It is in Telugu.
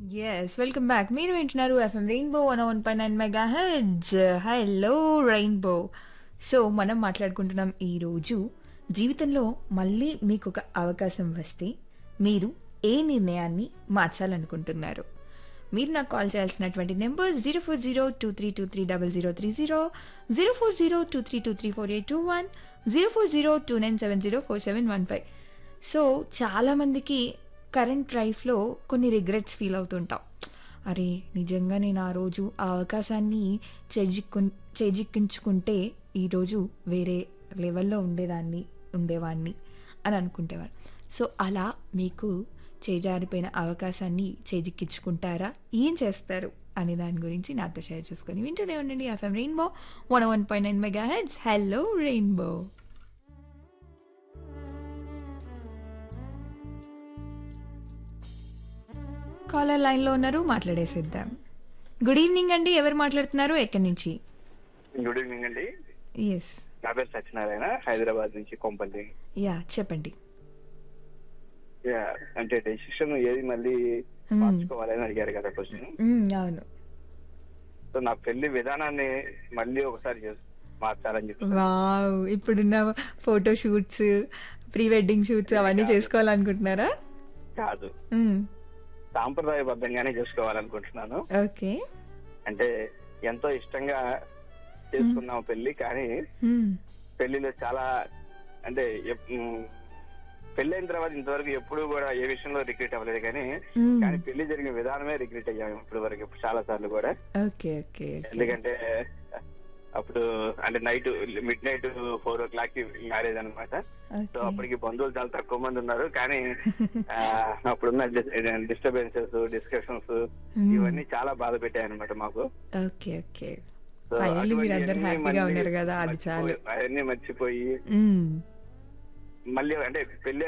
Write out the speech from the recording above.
ఎస్ వెల్కమ్ బ్యాక్ మీరు వింటున్నారు FM Rainbow one one point nine mega heads hello Rainbow so మనం మాట్లాడుకుంటున్నాం ఈరోజు జీవితంలో మళ్ళీ మీకు ఒక అవకాశం వస్తే మీరు ఏ నిర్ణయాన్ని మార్చాలనుకుంటున్నారు మీరు నాకు కాల్ చేయాల్సినటువంటి number zero four zero two three two three double zero three zero zero four zero two three two three four eight two one zero four zero two nine seven zero four seven one five so చాలామందికి కరెంట్ లైఫ్లో కొన్ని రిగ్రెట్స్ ఫీల్ అవుతుంటాం అరే నిజంగా నేను ఆ రోజు ఆ అవకాశాన్ని చేజిక్కు చేజిక్కించుకుంటే ఈరోజు వేరే లెవెల్లో ఉండేదాన్ని ఉండేవాడిని అని అనుకుంటేవాడు సో అలా మీకు చేజారిపోయిన అవకాశాన్ని చేజిక్కించుకుంటారా ఏం చేస్తారు అనే దాని గురించి నాతో షేర్ చేసుకొని వింటూనే ఉండండి FM Rainbow one one point nine mega heads hello Rainbow caller లైన్లో ఉన్నారు మాట్లాడేసిద్దాం గుడ్ ఈవినింగ్ అండి ఎవరు మాట్లాడుతున్నారు ఎక్కడి నుంచి గుడ్ ఈవినింగ్ అండి ఎస్ నా పేరు సత్యనారాయణ హైదరాబాద్ నుంచి కొంపల్లి యా చెప్పండి యా, అంటే డెసిషన్ ఏది మళ్ళీ Hmm. మార్చుకోవాలని అడిగారు కదా క్వశ్చన్ మ్మ్, అవును సో నా పెళ్లి విధానాన్ని మళ్ళీ ఒకసారి చేస్- మార్చాలని చెప్పి వావ్ ఇప్పుడున్న photo shoots pre wedding shoots అవన్నీ చేసుకోవాలనుకుంటున్నారా కాదు మ్మ్, సాంప్రదాయబద్ధంగానే చేసుకోవాలనుకుంటున్నాను ఓకే అంటే ఎంతో ఇష్టంగా చేసుకున్నాం పెళ్లి కానీ మ్మ్, పెళ్లిలో చాలా అంటే ఎప్- మ్, పెళ్ళైన తర్వాత ఇంతవరకు ఎప్పుడు కూడా ఏ విషయంలో రిగ్రెట్ అవ్వలేదు కానీ మ్మ్, కానీ పెళ్లి జరిగిన విధానమే రిగ్రెట్ అయ్యాము ఇప్పటి వరకు చాలా సార్లు కూడా ఓకే ఓకే ఓకే ఎందుకంటే అప్పుడు అంటే night midnight four o'clock కి మ్యారేజ్ అనమాట సో ఓకే అప్పటికి బంధువులు చాలా తక్కువ మంది ఉన్నారు కానీ ఆ, అప్పుడున్న డిస్టర్బెన్సెస్ డిస్కషన్స్ Hmm. ఇవన్నీ చాలా బాధ పెట్టాయి అనమాట మాకు ఓకే ఓకే So ఫైనల్లీ మీరు అందరు అటువంటివన్నీ హ్యాపీగా మళ్ళీ ఉన్నారు కదా అది చాలు మర్చిపోయి- అవన్నీ మర్చిపోయి మ్మ్. మళ్ళీ అంటే పెళ్లి